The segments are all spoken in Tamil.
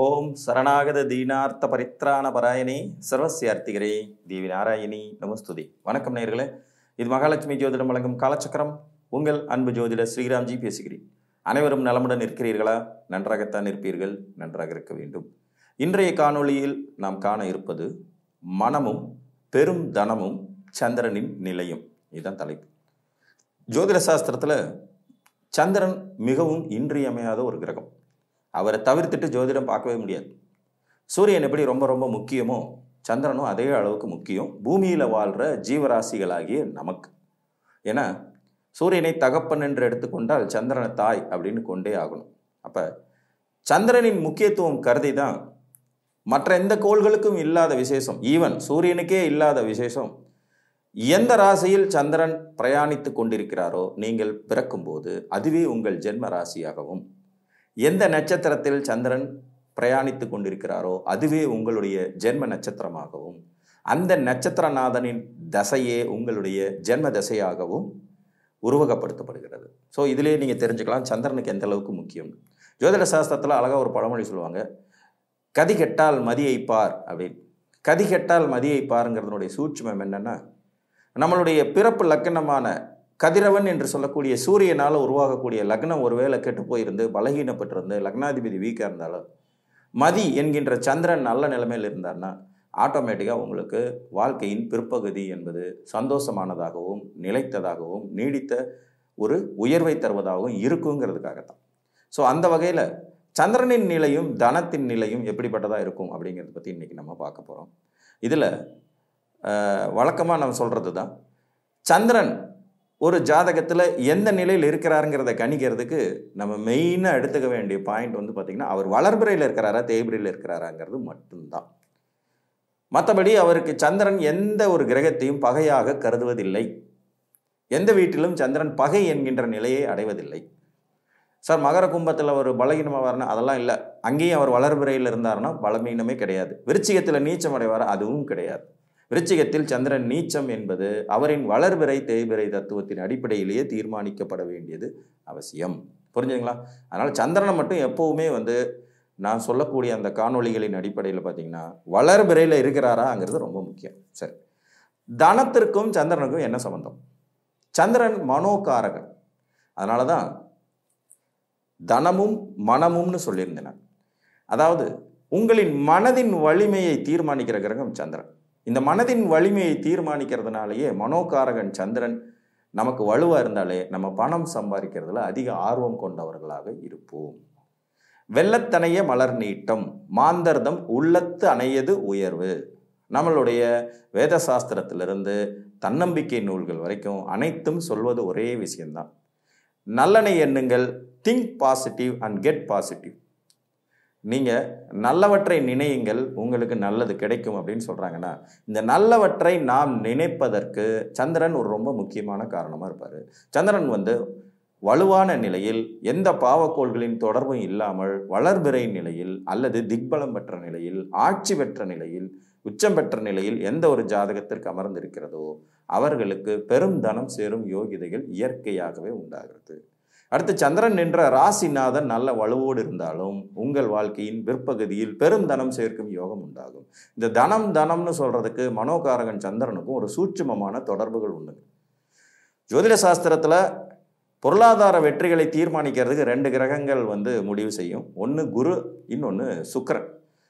ஓம் சரணாகத தீனார்த்த பரித்ராண பராயணி சர்வசியார்த்திகரே தேவி நாராயணி நமஸ்துதி வணக்கம் நேயர்களே இது மகாலட்சுமி ஜோதிடம் வழங்கும் காலச்சக்கரம் உங்கள் அன்பு ஜோதிடர் ஸ்ரீராம்ஜி பேசுகிறேன் அனைவரும் நலமுடன் இருக்கிறீர்களா நன்றாகத்தான் இருப்பீர்கள் நன்றாக இருக்க வேண்டும் இன்றைய காணொளியில் நாம் காண இருப்பது மனமும் பெரும் தனமும் சந்திரனின் நிலையும் இதுதான் தலைப்பு ஜோதிட சாஸ்திரத்தில் சந்திரன் மிகவும் இன்றியமையாத ஒரு கிரகம் அவரை தவிர்த்துட்டு ஜோதிடம் பார்க்கவே முடியாது சூரியன் எப்படி ரொம்ப ரொம்ப முக்கியமோ சந்திரனும் அதே அளவுக்கு முக்கியம் பூமியில் வாழ்கிற ஜீவராசிகளாகிய நமக்கு ஏன்னா சூரியனை தகப்பன் என்று எடுத்துக்கொண்டால் சந்திரனை தாய் அப்படின்னு கொண்டே ஆகணும் அப்போ சந்திரனின் முக்கியத்துவம் கருதி தான் மற்ற எந்த கோள்களுக்கும் இல்லாத விசேஷம் ஈவன் சூரியனுக்கே இல்லாத விசேஷம் எந்த ராசியில் சந்திரன் பிரயாணித்து கொண்டிருக்கிறாரோ நீங்கள் பிறக்கும்போது அதுவே உங்கள் ஜென்ம ராசியாகவும் எந்த நட்சத்திரத்தில் சந்திரன் பிரயாணித்து கொண்டிருக்கிறாரோ அதுவே உங்களுடைய ஜென்ம நட்சத்திரமாகவும் அந்த நட்சத்திரநாதனின் தசையே உங்களுடைய ஜென்ம தசையாகவும் உருவகப்படுத்தப்படுகிறது ஸோ இதிலே நீங்கள் தெரிஞ்சுக்கலாம் சந்திரனுக்கு எந்த அளவுக்கு முக்கியம் ஜோதிட சாஸ்திரத்தில் அழகாக ஒரு பழமொழி சொல்லுவாங்க கதி கெட்டால் மதியை பார் அப்படின்னு கதி கெட்டால் மதியை பாருங்கிறதுனுடைய சூட்சுமம் என்னன்னா நம்மளுடைய பிறப்பு லக்கணமான கதிரவன் என்று சொல்லக்கூடிய சூரியனால் உருவாகக்கூடிய லக்னம் ஒருவேளை கெட்டு போயிருந்து பலகீனப்பட்டிருந்து லக்னாதிபதி வீக்காக இருந்தாலும் மதி என்கின்ற சந்திரன் நல்ல நிலைமையில் இருந்தார்னா ஆட்டோமேட்டிக்காக உங்களுக்கு வாழ்க்கையின் பிற்பகுதி என்பது சந்தோஷமானதாகவும் நிலைத்ததாகவும் நீடித்த ஒரு உயர்வை தருவதாகவும் இருக்குங்கிறதுக்காகத்தான் ஸோ அந்த வகையில் சந்திரனின் நிலையும் தனத்தின் நிலையும் எப்படிப்பட்டதாக இருக்கும் அப்படிங்கிறத பற்றி இன்றைக்கி நம்ம பார்க்க போகிறோம் இதில் வழக்கமாக நம்ம சொல்கிறது தான் சந்திரன் ஒரு ஜாதகத்தில் எந்த நிலையில் இருக்கிறாருங்கிறத கணிக்கிறதுக்கு நம்ம மெயினாக எடுத்துக்க வேண்டிய பாயிண்ட் வந்து பார்த்திங்கன்னா அவர் வளர்பிறையில் இருக்கிறாரா தேய்பிரையில் இருக்கிறாராங்கிறது மட்டும்தான் மற்றபடி அவருக்கு சந்திரன் எந்த ஒரு கிரகத்தையும் பகையாக கருதுவதில்லை எந்த வீட்டிலும் சந்திரன் பகை என்கின்ற நிலையை அடைவதில்லை சார் மகர கும்பத்தில் ஒரு பலகீனமாக வரணும் அதெல்லாம் இல்லை அங்கேயும் அவர் வளர்பிறையில் இருந்தாருன்னா பலமீனமே கிடையாது விருச்சிகத்தில் நீச்சம் அடைவார் அதுவும் கிடையாது விருச்சிகத்தில் சந்திரன் நீச்சம் என்பது அவரின் வளர்பிறை தேய்பிறை தத்துவத்தின் அடிப்படையிலேயே தீர்மானிக்கப்பட வேண்டியது அவசியம் புரிஞ்சுங்களா அதனால் சந்திரனை மட்டும் எப்போவுமே வந்து நான் சொல்லக்கூடிய அந்த காணொளிகளின் அடிப்படையில் பார்த்தீங்கன்னா வளர்பிறையில் இருக்கிறாராங்கிறது ரொம்ப முக்கியம் சரி தனத்திற்கும் சந்திரனுக்கும் என்ன சம்பந்தம் சந்திரன் மனோகாரகன் அதனால தான் தனமும் மனமும்னு சொல்லியிருந்தேன் நான் அதாவது உங்களின் மனதின் வலிமையை தீர்மானிக்கிற கிரகம் சந்திரன் இந்த மனதின் வலிமையை தீர்மானிக்கிறதுனாலேயே மனோகாரகன் சந்திரன் நமக்கு வலுவாக இருந்தாலே நம்ம பணம் சம்பாதிக்கிறதுல அதிக ஆர்வம் கொண்டவர்களாக இருப்போம் வெள்ளத்தனைய மலர் நீட்டம் மாந்தர்தம் உள்ளத்து அணையது உயர்வு நம்மளுடைய வேத சாஸ்திரத்திலிருந்து தன்னம்பிக்கை நூல்கள் வரைக்கும் அனைத்தும் சொல்வது ஒரே விஷயம்தான் நல்லனை எண்ணுங்கள் think positive and get positive நீங்கள் நல்லவற்றை நினையுங்கள் உங்களுக்கு நல்லது கிடைக்கும் அப்படின்னு சொல்கிறாங்கன்னா இந்த நல்லவற்றை நாம் நினைப்பதற்கு சந்திரன் ஒரு ரொம்ப முக்கியமான காரணமாக இருப்பார் சந்திரன் வந்து வலுவான நிலையில் எந்த பாவக்கோள்களின் தொடர்பும் இல்லாமல் வளர்பிறை நிலையில் அல்லது திக்பலம் பெற்ற நிலையில் ஆட்சி பெற்ற நிலையில் உச்சம் பெற்ற நிலையில் எந்த ஒரு ஜாதகத்திற்கு அமர்ந்திருக்கிறதோ அவர்களுக்கு பெரும் தனம் சேரும் யோகிதைகள் இயற்கையாகவே உண்டாகிறது அடுத்து சந்திரன் என்ற ராசிநாதன் நல்ல வலுவோடு இருந்தாலும் உங்கள் வாழ்க்கையின் பிற்பகுதியில் பெரும் தனம் சேர்க்கும் யோகம் உண்டாகும் இந்த தனம் தனம்னு சொல்றதுக்கு மனோகாரகன் சந்திரனுக்கும் ஒரு சூட்சுமமான தொடர்புகள் உண்டு ஜோதிட சாஸ்திரத்தில் பொருளாதார வெற்றிகளை தீர்மானிக்கிறதுக்கு ரெண்டு கிரகங்கள் வந்து முடிவு செய்யும் ஒன்று குரு இன்னொன்று சுக்கரன்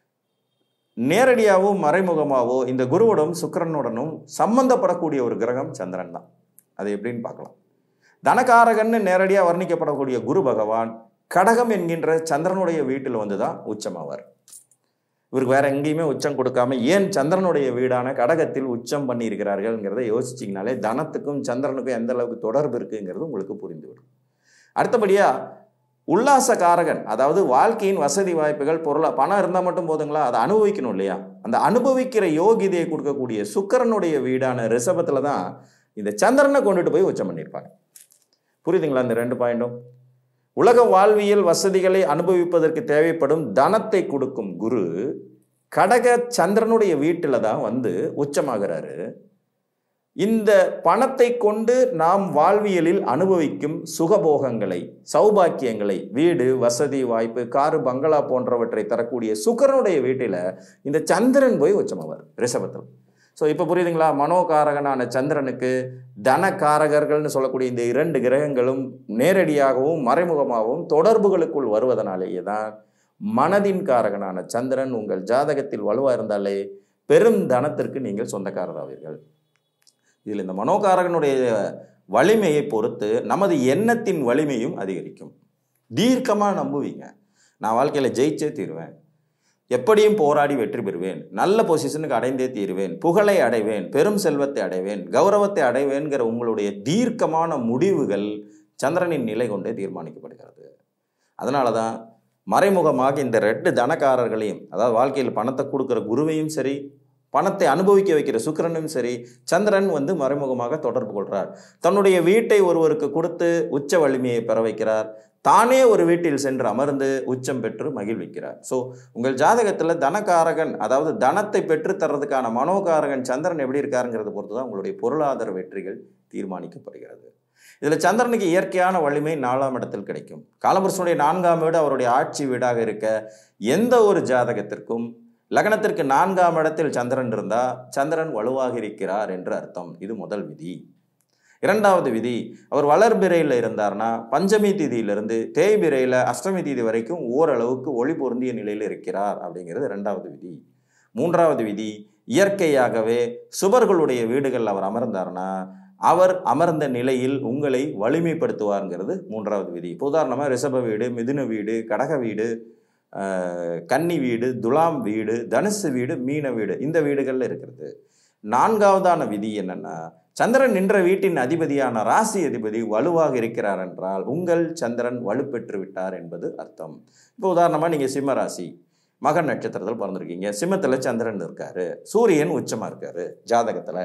நேரடியாகவோ மறைமுகமாகவோ இந்த குருவுடன் சுக்கரனுடனும் சம்பந்தப்படக்கூடிய ஒரு கிரகம் சந்திரன் தான் அது எப்படின்னு பார்க்கலாம் தனகாரகன்னு நேரடியாக வர்ணிக்கப்படக்கூடிய குரு பகவான் கடகம் என்கின்ற சந்திரனுடைய வீட்டில் வந்து தான் உச்சமாவார் இவருக்கு வேற எங்கேயுமே உச்சம் கொடுக்காம ஏன் சந்திரனுடைய வீடான கடகத்தில் உச்சம் பண்ணி இருக்கிறார்கள்ங்கிறத யோசிச்சிங்கனாலே தனத்துக்கும் சந்திரனுக்கும் எந்த அளவுக்கு தொடர்பு இருக்குங்கிறது உங்களுக்கு புரிந்துவிடும் அடுத்தபடியா உல்லாச காரகன் அதாவது வாழ்க்கையின் வசதி வாய்ப்புகள் பொருளா பணம் இருந்தால் மட்டும் போதுங்களா அதை அனுபவிக்கணும் இல்லையா அந்த அனுபவிக்கிற யோகிதையை கொடுக்கக்கூடிய சுக்கரனுடைய வீடான ரிஷபத்தில் தான் இந்த சந்திரனை கொண்டுட்டு போய் உச்சம் பண்ணியிருப்பாங்க புரியுதுங்களா இந்த ரெண்டு பாயிண்டும் உலக வாழ்வியல் வசதிகளை அனுபவிப்பதற்கு தேவைப்படும் தனத்தை கொடுக்கும் குரு கடக சந்திரனுடைய வீட்டில் தான் வந்து உச்சமாகிறாரு இந்த பணத்தை கொண்டு நாம் வாழ்வியலில் அனுபவிக்கும் சுகபோகங்களை சௌபாக்கியங்களை வீடு வசதி வாய்ப்பு காரு பங்களா போன்றவற்றை தரக்கூடிய சுக்கரனுடைய வீட்டில் இந்த சந்திரன் போய் உச்சமவர் ரிஷபத்தில் ஸோ இப்போ புரியுதுங்களா மனோகாரகனான சந்திரனுக்கு தனகாரகர்கள்னு சொல்லக்கூடிய இந்த இரண்டு கிரகங்களும் நேரடியாகவும் மறைமுகமாகவும் தொடர்புகளுக்குள் வருவதனாலேயே தான் மனதின் காரகனான சந்திரன் உங்கள் ஜாதகத்தில் வலுவாக இருந்தாலே பெரும் தனத்திற்கு நீங்கள் சொந்தக்காரராவீர்கள் இதில் இந்த மனோகாரகனுடைய வலிமையை பொறுத்து நமது எண்ணத்தின் வலிமையும் அதிகரிக்கும் தீர்க்கமாக நம்புவீங்க நான் வாழ்க்கையில் ஜெயிச்சே தீருவேன் எப்படியும் போராடி வெற்றி பெறுவேன் நல்ல பொசிஷனுக்கு அடைந்தே தீருவேன் புகழை அடைவேன் பெரும் செல்வத்தை அடைவேன் கௌரவத்தை அடைவேன்கிற உங்களுடைய தீர்க்கமான முடிவுகள் சந்திரனின் நிலை கொண்டே தீர்மானிக்கப்படுகிறது அதனால தான் மறைமுகமாக இந்த ரெண்டு தனக்காரர்களையும் அதாவது வாழ்க்கையில் பணத்தை கொடுக்குற குருவையும் சரி பணத்தை அனுபவிக்க வைக்கிற சுக்கிரனும் சரி சந்திரன் வந்து மறைமுகமாக தொடர்பு கொள்கிறார் தன்னுடைய வீட்டை ஒருவருக்கு கொடுத்து உச்ச வலிமையை பெற வைக்கிறார் தானே ஒரு வீட்டில் சென்று அமர்ந்து உச்சம் பெற்று மகிழ்விக்கிறார் ஸோ உங்கள் ஜாதகத்தில் தனக்காரகன் அதாவது தனத்தை பெற்று தர்றதுக்கான மனோகாரகன் சந்திரன் எப்படி இருக்காருங்கிறத பொறுத்து தான் உங்களுடைய பொருளாதார வெற்றிகள் தீர்மானிக்கப்படுகிறது இதில் சந்திரனுக்கு இயற்கையான வலிமை நாலாம் இடத்தில் கிடைக்கும் காலபுருஷனுடைய நான்காம் வீடு அவருடைய ஆட்சி வீடாக இருக்க எந்த ஒரு ஜாதகத்திற்கும் லக்னத்திற்கு நான்காம் இடத்தில் சந்திரன் இருந்தால் சந்திரன் வலுவாக இருக்கிறார் என்று அர்த்தம் இது முதல் விதி இரண்டாவது விதி அவர் வளர்பிறையில் இருந்தார்னா பஞ்சமி தீதியிலிருந்து தேய்பிறையில் அஷ்டமி தீதி வரைக்கும் ஓரளவுக்கு ஒளி பொருந்திய நிலையில் இருக்கிறார் அப்படிங்கிறது இரண்டாவது விதி மூன்றாவது விதி இயற்கையாகவே சுபர்களுடைய வீடுகள் அவர் அமர்ந்தார்னா அவர் அமர்ந்த நிலையில் உங்களை வலிமைப்படுத்துவாருங்கிறது மூன்றாவது விதி இப்போ உதாரணமாக ரிஷப வீடு மிதுன வீடு கடக வீடு ஆஹ், கன்னி வீடு துலாம் வீடு தனுசு வீடு மீன வீடு இந்த வீடுகளில் இருக்கிறது நான்காவதான விதி என்னன்னா சந்திரன் நின்ற வீட்டின் அதிபதியான ராசி அதிபதி வலுவாக இருக்கிறார் என்றால் உங்கள் சந்திரன் வலுப்பெற்று விட்டார் என்பது அர்த்தம் இப்போ உதாரணமாக நீங்கள் சிம்ம ராசி மகன் நட்சத்திரத்தில் பிறந்திருக்கீங்க சிம்மத்தில் சந்திரன் இருக்காரு சூரியன் உச்சமாக இருக்காரு ஜாதகத்தில்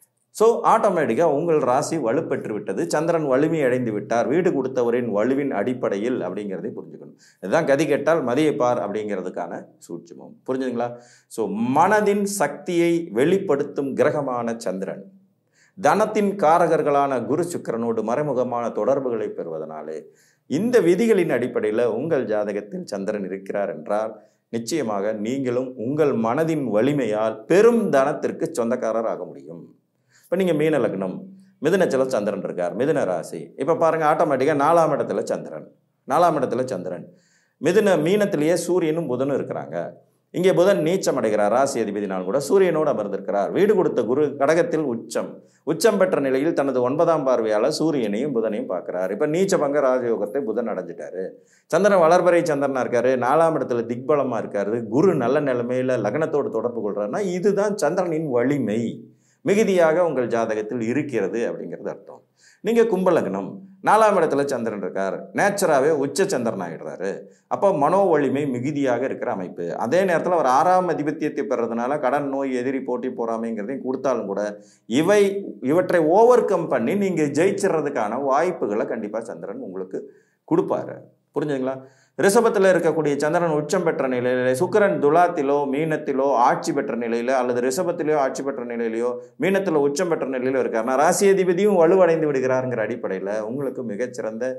ஸோ ஆட்டோமேட்டிக்காக உங்கள் ராசி வலுப்பெற்று விட்டது சந்திரன் வலிமை அடைந்து விட்டார் வீடு கொடுத்தவரின் வலுவின் அடிப்படையில் அப்படிங்கிறதை புரிஞ்சுக்கணும் இதுதான் கதி கெட்டால் மதியப்பார் அப்படிங்கிறதுக்கான சூட்சமம் புரிஞ்சுதுங்களா ஸோ மனதின் சக்தியை வெளிப்படுத்தும் கிரகமான சந்திரன் தனத்தின் காரகர்களான குரு சுக்கிரனோடு மறைமுகமான தொடர்புகளை பெறுவதனாலே இந்த விதிகளின் அடிப்படையில் உங்கள் ஜாதகத்தில் சந்திரன் இருக்கிறார் என்றால் நிச்சயமாக நீங்களும் உங்கள் மனதின் வலிமையால் பெரும் தனத்திற்கு சொந்தக்காரர் ஆக முடியும் இப்போ நீங்கள் மீன லக்னம் மிதுனச்சல சந்திரன் இருக்கார் மிதுன ராசி இப்போ பாருங்கள் ஆட்டோமேட்டிக்காக நாலாம் இடத்துல சந்திரன் நாலாம் இடத்துல சந்திரன் மிதுன மீனத்திலேயே சூரியனும் புதனும் இருக்கிறாங்க இங்கே புதன் நீச்சம் அடைகிறார் ராசி அதிபதினால் கூட சூரியனோடு அமர்ந்திருக்கிறார் வீடு கொடுத்த குரு கடகத்தில் உச்சம் உச்சம் பெற்ற நிலையில் தனது ஒன்பதாம் பார்வையால் சூரியனையும் புதனையும் பார்க்கிறார் இப்போ நீச்சபங்க ராஜயோகத்தை புதன் அடைஞ்சிட்டாரு சந்திரன் வளர்பறை சந்திரனா இருக்காரு நாலாம் இடத்துல திக்பலமா இருக்காரு குரு நல்ல நிலைமையில லக்னத்தோடு தொடர்பு கொள்றாருன்னா இதுதான் சந்திரனின் வலிமை மிகுதியாக உங்கள் ஜாதகத்தில் இருக்கிறது அப்படிங்கிறது அர்த்தம் நீங்க கும்ப லக்னம் நாலாம் இடத்துல சந்திரன் இருக்கார் நேச்சராகவே உச்ச சந்திரன் ஆகிடுறாரு அப்போ மனோ வலிமை மிகுதியாக இருக்கிற அமைப்பு அதே நேரத்தில் அவர் ஆறாம் அதிபத்தியத்தை பெறதுனால கடன் நோய் எதிரி போட்டி போறாமைங்கிறதையும் கொடுத்தாலும் கூட இவை இவற்றை ஓவர் கம் பண்ணி நீங்கள் ஜெயிச்சிடுறதுக்கான வாய்ப்புகளை கண்டிப்பாக சந்திரன் உங்களுக்கு கொடுப்பாரு புரிஞ்சுங்களா ரிஷபத்தில் இருக்கக்கூடிய சந்திரன் உச்சம் பெற்ற நிலையில சுக்கிரன் துலாத்திலோ மீனத்திலோ ஆட்சி பெற்ற நிலையில அல்லது ரிஷபத்திலேயோ ஆட்சி பெற்ற நிலையிலையோ மீனத்தில் உச்சம் பெற்ற நிலையிலோ இருக்காருன்னா ராசி அதிபதியும் வலுவடைந்து விடுகிறாருங்கிற அடிப்படையில் உங்களுக்கு மிகச்சிறந்த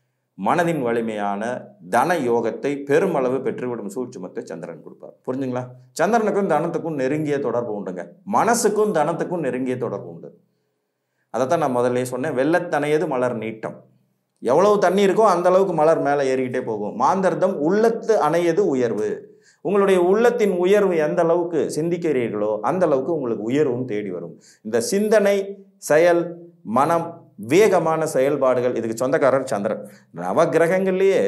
மனதின் வலிமையான தன யோகத்தை பெருமளவு பெற்றுவிடும் சூட்சுமத்தை சந்திரன் கொடுப்பார் புரிஞ்சுங்களா சந்திரனுக்கும் தனத்துக்கும் நெருங்கிய தொடர்பு உண்டுங்க மனசுக்கும் தனத்துக்கும் நெருங்கிய தொடர்பு உண்டு அதைத்தான் நான் முதல்ல சொன்னேன் வெள்ளத்தனையது மலர் நீட்டம் எவ்வளவு தண்ணி இருக்கோ அந்த அளவுக்கு மலர் மேலே ஏறிக்கிட்டே போகும் மாந்தர்தம் உள்ளத்து அணையது உயர்வு உங்களுடைய உள்ளத்தின் உயர்வு எந்த அளவுக்கு சிந்திக்கிறீர்களோ அந்த அளவுக்கு உங்களுக்கு உயர்வும் தேடி வரும் இந்த சிந்தனை செயல் மனம் வேகமான செயல்பாடுகள் இதுக்கு சொந்தக்காரர் சந்திரன் நவ கிரகங்கள்லேயே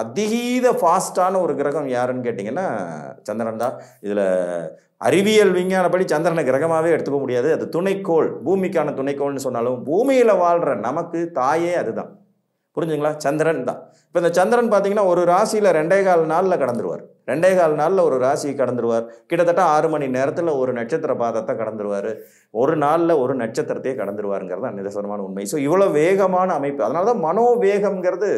அதீத ஃபாஸ்டான ஒரு கிரகம் யாருன்னு கேட்டிங்கன்னா சந்திரன் தான் இதில் அறிவியல் விஞ்ஞானப்படி சந்திரனை கிரகமாகவே எடுத்துக்க முடியாது அது துணைக்கோள் பூமிக்கான துணைக்கோள்னு சொன்னாலும் பூமியில் வாழ்கிற நமக்கு தாயே அதுதான் புரிஞ்சுங்களா சந்திரன் தான் இப்போ இந்த சந்திரன் பார்த்தீங்கன்னா ஒரு ராசியில் ரெண்டே கால் நாளில் கடந்துருவார் ரெண்டே கால் நாளில் ஒரு ராசி கடந்துருவார் கிட்டத்தட்ட ஆறு மணி நேரத்தில் ஒரு நட்சத்திர பாதத்தை கடந்துருவார் ஒரு நாளில் ஒரு நட்சத்திரத்தையே கடந்துருவாருங்கிறது தான் நிதர்சனமான உண்மை ஸோ இவ்வளோ வேகமான அமைப்பு அதனால தான் மனோவேகம்ங்கிறது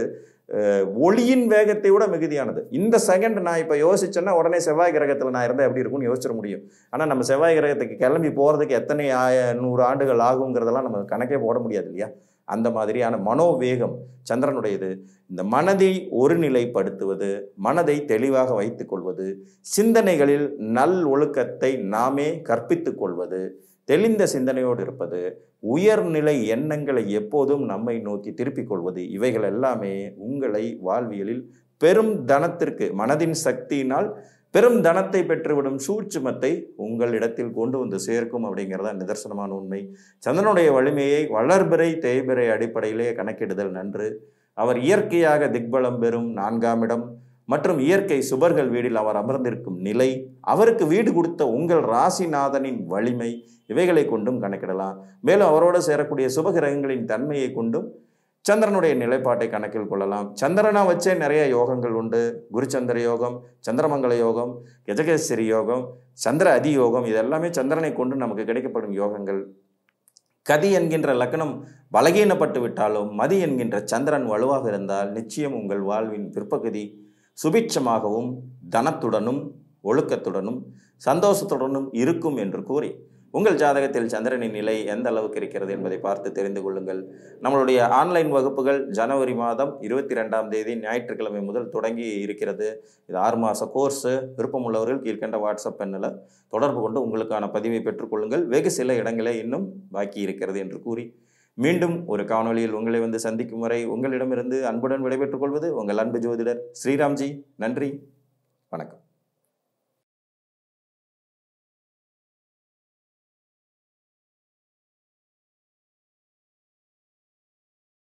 அஹ், ஒளியின் வேகத்தை விட மிகுதியானது இந்த செகண்ட் நான் இப்போ யோசிச்சேன்னா உடனே செவ்வாய் கிரகத்தில் நான் இருந்தால் எப்படி இருக்கும்னு யோசிச்சிட முடியும் ஆனால் நம்ம செவ்வாய் கிரகத்துக்கு கிளம்பி போகிறதுக்கு எத்தனை ஆய நூறு ஆண்டுகள் ஆகுங்கிறதெல்லாம் நம்ம கணக்கே போட முடியாது இல்லையா அந்த மாதிரியான மனோவேகம் சந்திரனுடையது இந்த மனதை ஒருநிலைப்படுத்துவது மனதை தெளிவாக வைத்துக் கொள்வது சிந்தனைகளில் நல் ஒழுக்கத்தை நாமே கற்பித்துக் கொள்வது தெளிந்த சிந்தனையோடு இருப்பது உயர்நிலை எண்ணங்களை எப்போதும் நம்மை நோக்கி திருப்பிக் கொள்வது இவைகள் எல்லாமே உங்களை வாழ்வியலில் பெரும் தனத்திற்கு மனதின் சக்தியினால் பெரும் தனத்தை பெற்றுவிடும் சூட்சுமத்தை உங்களிடத்தில் கொண்டு வந்து சேர்க்கும் அப்படிங்கிறதா நிதர்சனமான உண்மை சந்திரனுடைய வலிமையை வளர்பிறை தேய்பிறை அடிப்படையிலே கணக்கிடுதல் நன்று அவர் இயற்கையாக திக்பலம் பெறும் நான்காம் இடம் மற்றும் இயற்கை சுபர்கள் வீடில் அவர் அமர்ந்திருக்கும் நிலை அவருக்கு வீடு கொடுத்த உங்கள் ராசிநாதனின் வலிமை இவைகளை கொண்டும் கணக்கிடலாம் மேலும் அவரோடு சேரக்கூடிய சுபகிரகங்களின் தன்மையை கொண்டும் சந்திரனுடைய நிலைப்பாட்டை கணக்கில் கொள்ளலாம் சந்திரனா வச்சே நிறைய யோகங்கள் உண்டு குருச்சந்திர யோகம் சந்திரமங்கல யோகம் கஜகேசரி யோகம் சந்திர அதி யோகம் இதெல்லாமே சந்திரனை கொண்டு நமக்கு கிடைக்கப்படும் யோகங்கள் கதி என்கின்ற லக்னம் பலகீனப்பட்டு விட்டாலும் மதி என்கின்ற சந்திரன் வலுவாக இருந்தால் நிச்சயம் உங்கள் வாழ்வின் பிற்பகுதி சுபிட்சமாகவும் தனத்துடனும் ஒழுக்கத்துடனும் சந்தோஷத்துடனும் இருக்கும் என்று கூறி உங்கள் ஜாதகத்தில் சந்திரனின் நிலை எந்த அளவுக்கு இருக்கிறது என்பதை பார்த்து தெரிந்து கொள்ளுங்கள் நம்மளுடைய ஆன்லைன் வகுப்புகள் ஜனவரி மாதம் இருபத்தி ரெண்டாம் தேதி ஞாயிற்றுக்கிழமை முதல் தொடங்கி இருக்கிறது இது ஆறு மாத கோர்ஸு விருப்பமுள்ளவர்கள் கீழ்கண்ட வாட்ஸ்அப் எண்ணில் தொடர்பு கொண்டு உங்களுக்கான பதிவை பெற்றுக்கொள்ளுங்கள் வெகு சில இடங்களே இன்னும் பாக்கி இருக்கிறது என்று கூறி மீண்டும் ஒரு காணொளியில் உங்களை வந்து சந்திக்கும் வரை உங்களிடமிருந்து அன்புடன் விடைபெற்றுக் கொள்வது உங்கள் அன்பு ஜோதிடர் ஸ்ரீராம்ஜி நன்றி வணக்கம்